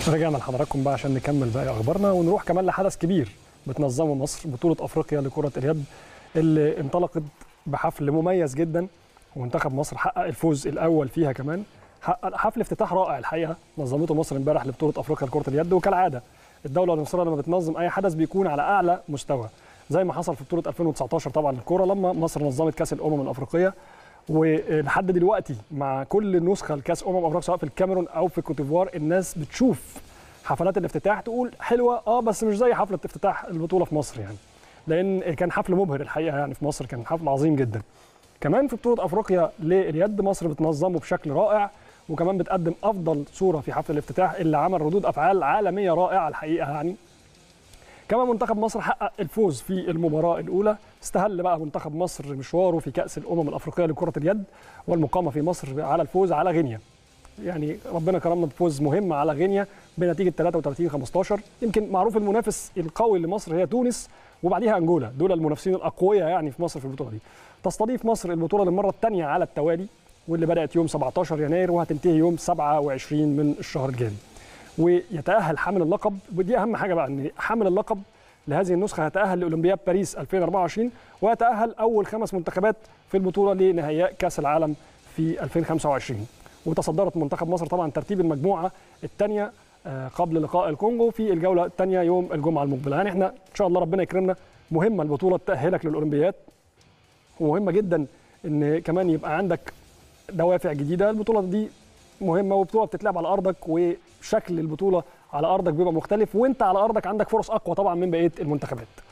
رجعنا لحضراتكم بقى عشان نكمل باقي اخبارنا ونروح كمان لحدث كبير بتنظمه مصر بطوله افريقيا لكره اليد اللي انطلقت بحفل مميز جدا ومنتخب مصر حقق الفوز الاول فيها كمان حقق حفل افتتاح رائع الحقيقه نظمته مصر امبارح لبطوله افريقيا لكره اليد وكالعاده الدوله المصريه لما بتنظم اي حدث بيكون على اعلى مستوى زي ما حصل في بطوله 2019 طبعا الكوره لما مصر نظمت كاس الامم الافريقيه ولحد دلوقتي مع كل نسخه لكاس امم افريقيا سواء في الكاميرون او في كوتيفوار الناس بتشوف حفلات الافتتاح تقول حلوه اه بس مش زي حفله افتتاح البطوله في مصر يعني لان كان حفل مبهر الحقيقه يعني في مصر كان حفل عظيم جدا كمان في بطوله افريقيا لليد مصر بتنظمه بشكل رائع وكمان بتقدم افضل صوره في حفل الافتتاح اللي عمل ردود افعال عالميه رائعه الحقيقه يعني كمان منتخب مصر حقق الفوز في المباراه الاولى استهل بقى منتخب مصر مشواره في كاس الامم الافريقيه لكره اليد والمقامه في مصر على الفوز على غينيا يعني ربنا كرمنا بفوز مهم على غينيا بنتيجه 33 15 يمكن معروف المنافس القوي لمصر هي تونس وبعديها انجولا دول المنافسين الاقوياء يعني في مصر في البطوله دي تستضيف مصر البطوله للمره الثانيه على التوالي واللي بدات يوم 17 يناير وهتنتهي يوم 27 من الشهر الجاري ويتاهل حامل اللقب ودي اهم حاجه بقى ان حامل اللقب لهذه النسخه هيتاهل لاولمبياد باريس 2024 ويتاهل اول خمس منتخبات في البطوله لنهائيات كاس العالم في 2025 وتصدرت منتخب مصر طبعا ترتيب المجموعه الثانيه قبل لقاء الكونغو في الجوله الثانيه يوم الجمعه المقبله يعني احنا ان شاء الله ربنا يكرمنا مهمه البطوله تاهلك للاولمبياد ومهمه جدا ان كمان يبقى عندك دوافع جديده البطوله دي مهمه وبطوله بتتلعب على ارضك وشكل البطوله على ارضك بيبقى مختلف وانت على ارضك عندك فرص اقوى طبعا من بقيه المنتخبات